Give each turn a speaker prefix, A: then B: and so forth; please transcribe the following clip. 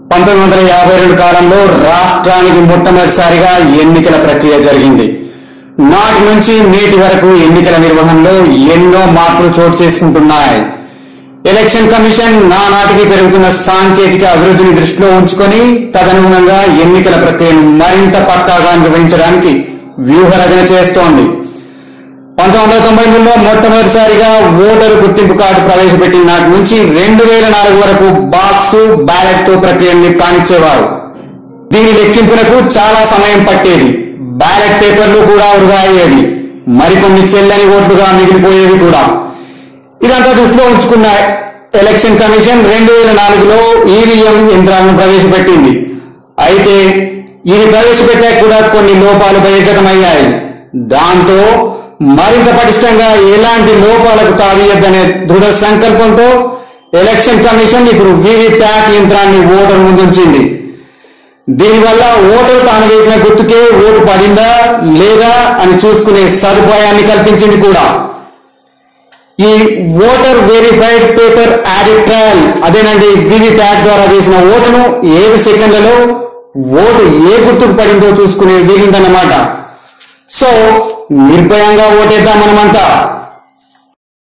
A: పంతొమ్మిది వందల యాభై రెండు కాలంలో రాష్ట్రానికి మొట్టమొదటిసారిగా ఎన్నికల ప్రక్రియ జరిగింది నాటి నుంచి నేటి వరకు ఎన్నికల నిర్వహణలో ఎన్నో మార్పులు చోటు చేసుకుంటున్నాయి ఎలక్షన్ కమిషన్ నానాటికి పెరుగుతున్న సాంకేతిక అభివృద్ధిని దృష్టిలో ఉంచుకొని తదనుగుణంగా ఎన్నికల ప్రక్రియను మరింత పక్కాగా నిర్వహించడానికి వ్యూహ రచన చేస్తోంది పంతొమ్మిది వందల తొంభై మూడులో మొట్టమొదటిసారిగా ఓటరు గుర్తింపు కార్డు ప్రవేశపెట్టిన నాటి నుంచి రెండు వేల నాలుగు వరకు బాక్స్ బ్యాలెట్ తో ప్రక్రియని కానిచ్చేవారు దీని లెక్కింపునకు చాలా సమయం పట్టేది బ్యాలెట్ పేపర్లు కూడా వృధా అయ్యేవి మరికొన్ని చెల్లని ఓట్లుగా మిగిలిపోయేవి కూడా ఇదంతా దృష్టిలో ఉంచుకున్న ఎలక్షన్ కమిషన్ రెండు వేల నాలుగులో ఈవీఎం యంత్రాలను ప్రవేశపెట్టింది అయితే ఇది ప్రవేశపెట్టాక కూడా కొన్ని లోపాలు బహిర్గతమయ్యాయి దాంతో మరింత పటిష్టంగా ఎలాంటి లోపాలకు తావీయద్దనే దృఢ సంకల్పంతో ఎలక్షన్ కమిషన్ ఇప్పుడు వీవీప్యాట్ యంత్రాన్ని ఓటర్ ముందుంచింది దీనివల్ల ఓటర్ తాను వేసిన గుర్తుకే ఓటు పడిందా లేదా అని చూసుకునే సదుపాయాన్ని కల్పించింది కూడా ఈ voter verified paper audit trail అదేనండి వీవీప్యాట్ ద్వారా వేసిన ఓటును ఏడు సెకండ్లలో ఓటు ఏ గుర్తుకు పడిందో చూసుకునే వీలుందన్నమాట సో నిర్భయంగా ఓటేద్దాం మనమంతా